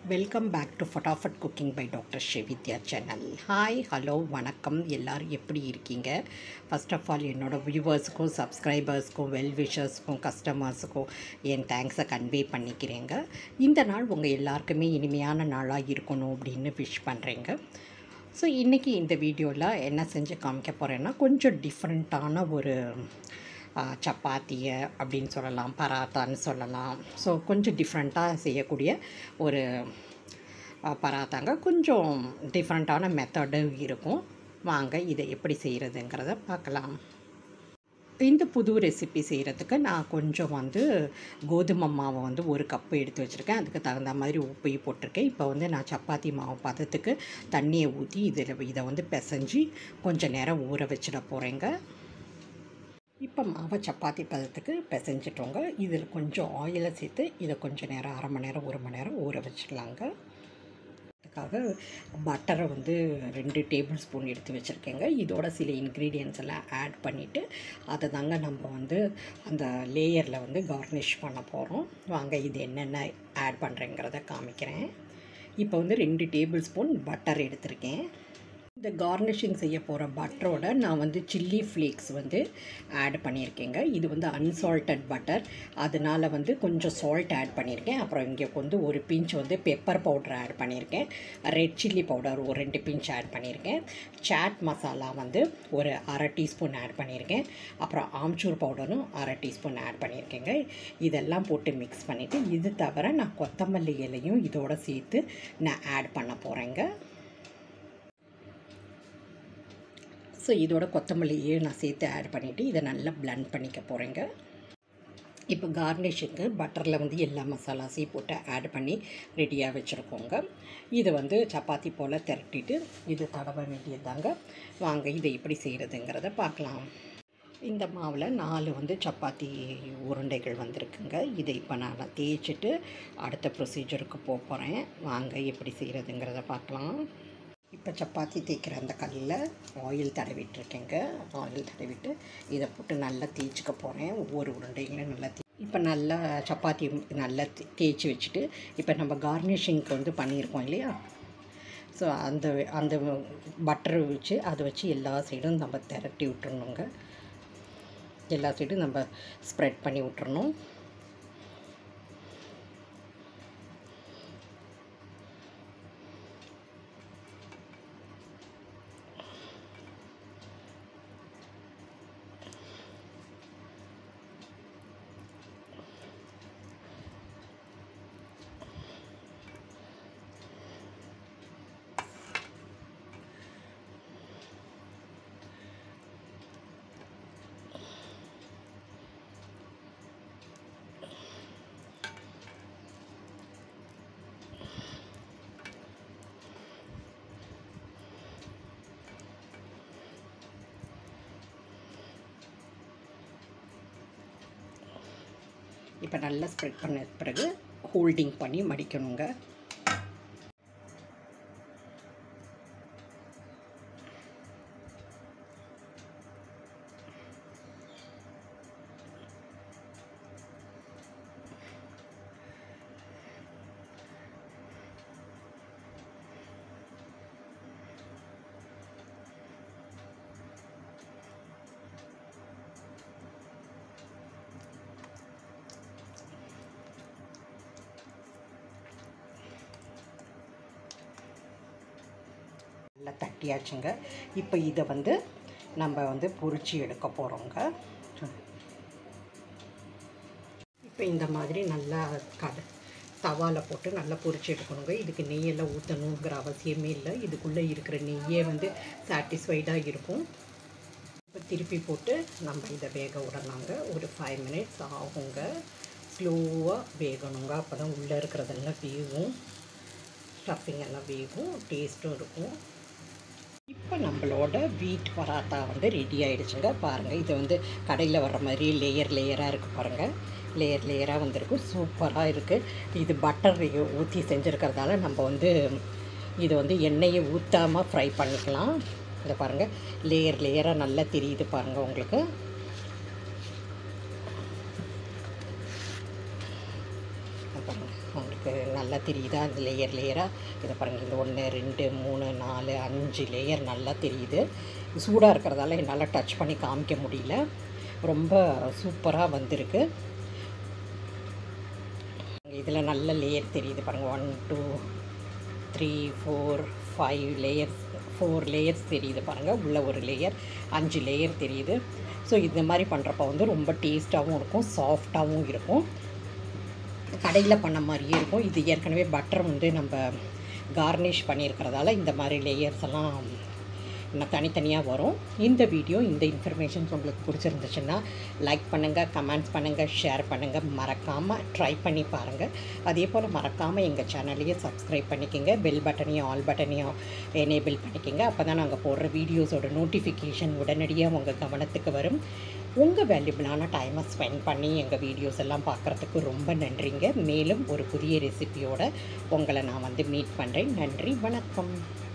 welcome back to Fatafat cooking by doctor Srividya channel hi hello வணக்கம் எல்லோரும் எப்படி இருக்கீங்க ஃபர்ஸ்ட் ஆஃப் ஆல் என்னோடய வியூவர்ஸுக்கும் சப்ஸ்கிரைபர்ஸ்க்கும் வெல் விஷர்ஸ்க்கும் கஸ்டமர்ஸுக்கும் என் தேங்க்ஸை கன்வே பண்ணிக்கிறேங்க இந்த நாள் உங்கள் எல்லாருக்குமே இனிமையான நாளாக இருக்கணும் அப்படின்னு விஷ் பண்ணுறேங்க ஸோ இன்றைக்கி இந்த வீடியோவில் என்ன செஞ்சு காமிக்க போகிறேன்னா கொஞ்சம் டிஃப்ரெண்ட்டான ஒரு ஆ, சப்பாத்தியை அப்படின்னு சொல்லலாம் பராத்தான்னு சொல்லலாம் ஸோ கொஞ்சம் டிஃப்ரெண்ட்டாக செய்யக்கூடிய ஒரு ஆ, பராத்தாங்க கொஞ்சம் டிஃப்ரெண்ட்டான மெத்தடு இருக்கும் வாங்க இதை எப்படி செய்கிறதுங்கிறத பார்க்கலாம் இந்த புது ரெசிபி செய்கிறதுக்கு நான் கொஞ்சம் வந்து கோதுமை மாவை வந்து ஒரு கப்பு எடுத்து வச்சுருக்கேன் அதுக்கு தகுந்த மாதிரி உப்பையும் போட்டிருக்கேன் இப்போ வந்து நான் சப்பாத்தி மாவு பதத்துக்கு தண்ணியை ஊற்றி இதில் இதை வந்து பிசைஞ்சு கொஞ்சம் நேரம் ஊற வச்சிட போகிறேங்க இப்போ மாவை சப்பாத்தி பதத்துக்கு பிசைஞ்சிட்டோங்க இதில் கொஞ்சம் ஆயிலை சேர்த்து இதை கொஞ்சம் நேரம் அரை மணி நேரம் ஒரு மணி நேரம் ஊற வச்சிடலாங்க அதுக்காக பட்டரை வந்து ரெண்டு டேபிள் ஸ்பூன் எடுத்து வச்சுருக்கேங்க இதோட சில இன்க்ரீடியன்ஸ் எல்லாம் ஆட் பண்ணிவிட்டு அதை தாங்க நம்ம வந்து அந்த லேயரில் வந்து கார்னிஷ் பண்ண போகிறோம் வாங்க இது என்னென்ன ஆட் பண்ணுறேங்கிறத காமிக்கிறேன் இப்போ வந்து ரெண்டு டேபிள் ஸ்பூன் பட்டர் எடுத்திருக்கேன் இந்த கார்னிஷிங் செய்ய போகிற பட்டரோட நான் வந்து சில்லி ஃப்ளேக்ஸ் வந்து ஆட் பண்ணியிருக்கேங்க இது வந்து அன்சால்ட்டட் பட்டர் அதனால் வந்து கொஞ்சம் சால்ட் ஆட் பண்ணியிருக்கேன் அப்புறம் இங்கே வந்து ஒரு பிஞ்ச் வந்து பெப்பர் பவுடர் ஆட் பண்ணியிருக்கேன் ரெட் சில்லி பவுடர் ஒரு ரெண்டு பிஞ்ச் ஆட் பண்ணியிருக்கேன் சாட் மசாலா வந்து ஒரு அரை டீஸ்பூன் ஆட் பண்ணியிருக்கேன் அப்புறம் ஆம்ச்சூர் பவுடரும் அரை டீஸ்பூன் ஆட் பண்ணியிருக்கேங்க இதெல்லாம் போட்டு மிக்ஸ் பண்ணிவிட்டு இது தவிர நான் கொத்தமல்லி இலையும் இதோட சேர்த்து நான் ஆட் பண்ண போகிறேங்க ஸோ இதோட கொத்தமல்லியையும் நான் சேர்த்து ஆட் பண்ணிவிட்டு இதை நல்லா blend பண்ணிக்க போகிறேங்க இப்போ கார்னிஷுக்கு பட்டரில் வந்து எல்லா மசாலாஸையும் போட்டு ஆட் பண்ணி ரெடியாக வச்சுருக்கோங்க இதை வந்து சப்பாத்தி போல் திரட்டிட்டு இது தடவ வேண்டியதுதாங்க வாங்க இதை எப்படி செய்கிறதுங்கிறத பார்க்கலாம் இந்த மாவில் நாலு வந்து சப்பாத்தி உருண்டைகள் வந்திருக்குங்க இதை இப்போ நான் தேய்ச்சிட்டு அடுத்த ப்ரொசீஜருக்கு போக போகிறேன் வாங்க எப்படி செய்கிறதுங்கிறத பார்க்கலாம் இப்போ சப்பாத்தி தேய்க்கிற அந்த கல்லில் ஆயில் தடவிட்டுருக்கேங்க ஆயில் தடவிட்டு இதை போட்டு நல்லா தேய்ச்சிக்க போகிறேன் ஒவ்வொரு உருண்டைகளும் நல்லா தே இப்போ நல்லா சப்பாத்தி நல்லா தே- தேய்ச்சி வச்சுட்டு இப்போ நம்ம கார்னிஷிங்க்கு வந்து பண்ணியிருக்கோம் இல்லையா ஸோ அந்த அந்த பட்டர் வச்சு அதை வச்சு எல்லா சைடும் நம்ம திரட்டி விட்டுறணுங்க எல்லா சைடும் நம்ம ஸ்ப்ரெட் பண்ணி விட்டுறணும் இப்போ நல்லா ஸ்ப்ரெட் பண்ண பிறகு ஹோல்டிங் பண்ணி மடிக்கணுங்க நல்லா தட்டியாச்சுங்க இப்போ இதை வந்து நம்ம வந்து பொரிச்சு எடுக்க போகிறோங்க இப்போ இந்த மாதிரி நல்லா கட தவாவில் போட்டு நல்லா பொரிச்சு எடுக்கணுங்க இதுக்கு நெய்யெல்லாம் ஊற்றணுங்கிற அவசியமே இல்லை இதுக்குள்ளே இருக்கிற நெய்யே வந்து சாட்டிஸ்ஃபைடாக இருக்கும் இப்போ திருப்பி போட்டு நம்ம இதை வேக விடலாங்க ஒரு ஃபைவ் மினிட்ஸ் ஆகுங்க ஸ்லோவாக வேகணுங்க அப்போ தான் உள்ளே இருக்கிறதெல்லாம் வேகும் ஸ்டஃபிங் எல்லாம் வேகும் டேஸ்ட்டும் இருக்கும் இப்போ நம்மளோட வீட் பராத்தா வந்து ரெடி ஆயிடுச்சுங்க பாருங்கள் இது வந்து கடையில் வர்ற மாதிரி லேயர் லேயராக இருக்குது பாருங்கள் லேயர் லேயராக வந்திருக்கு சூப்பராக இருக்குது இது பட்டர் ஊற்றி செஞ்சுருக்கிறதால நம்ம வந்து இது வந்து எண்ணெயை ஊற்றாமல் ஃப்ரை பண்ணிக்கலாம் இதை பாருங்கள் லேயர் லேயராக நல்லா தெரியுது பாருங்கள் உங்களுக்கு இதை பாருங்க உங்களுக்கு நல்லா தெரியுதா அந்த லேயர் லேயராக இதை பாருங்கள் இந்த ஒன்று ரெண்டு மூணு நாலு அஞ்சு லேயர் நல்லா தெரியுது சூடாக இருக்கிறதால என்னால் டச் பண்ணி காமிக்க முடியல ரொம்ப சூப்பராக வந்திருக்கு இதில் நல்ல லேயர் தெரியுது பாருங்கள் one two three four five layers four layers தெரியுது பாருங்கள் உள்ள ஒரு லேயர் அஞ்சு லேயர் தெரியுது ஸோ இந்த மாதிரி பண்ணுறப்ப வந்து ரொம்ப டேஸ்ட்டாகவும் இருக்கும் சாஃப்டாகவும் இருக்கும் கடையில் பண்ண மாதிரியே இருக்கும் இது ஏற்கனவே பட்டர் வந்து நம்ம கார்னிஷ் பண்ணியிருக்கிறதால இந்த மாதிரி லேயர்ஸ் எல்லாம் இன்னும் தனித்தனியாக வரும் இந்த வீடியோ இந்த இன்ஃபர்மேஷன்ஸ் உங்களுக்கு பிடிச்சிருந்துச்சுன்னா லைக் பண்ணுங்கள் கமெண்ட்ஸ் பண்ணுங்கள் ஷேர் பண்ணுங்கள் மறக்காமல் ட்ரை பண்ணி பாருங்கள் அதே போல் மறக்காமல் எங்கள் சேனலையே சப்ஸ்கிரைப் பண்ணிக்கோங்க பெல் பட்டனையும் ஆல் பட்டனையும் எனேபிள் பண்ணிக்கோங்க அப்போ தான் நாங்கள் போடுற வீடியோஸோட நோட்டிஃபிகேஷன் உடனடியாக உங்கள் கவனத்துக்கு வரும் உங்கள் வேல்யூபிளான டைமை ஸ்பெண்ட் பண்ணி எங்கள் வீடியோஸ் எல்லாம் பார்க்குறதுக்கு ரொம்ப நன்றிங்க மேலும் ஒரு புதிய ரெசிபியோட உங்களை நான் வந்து மீட் பண்ணுறேன் நன்றி வணக்கம்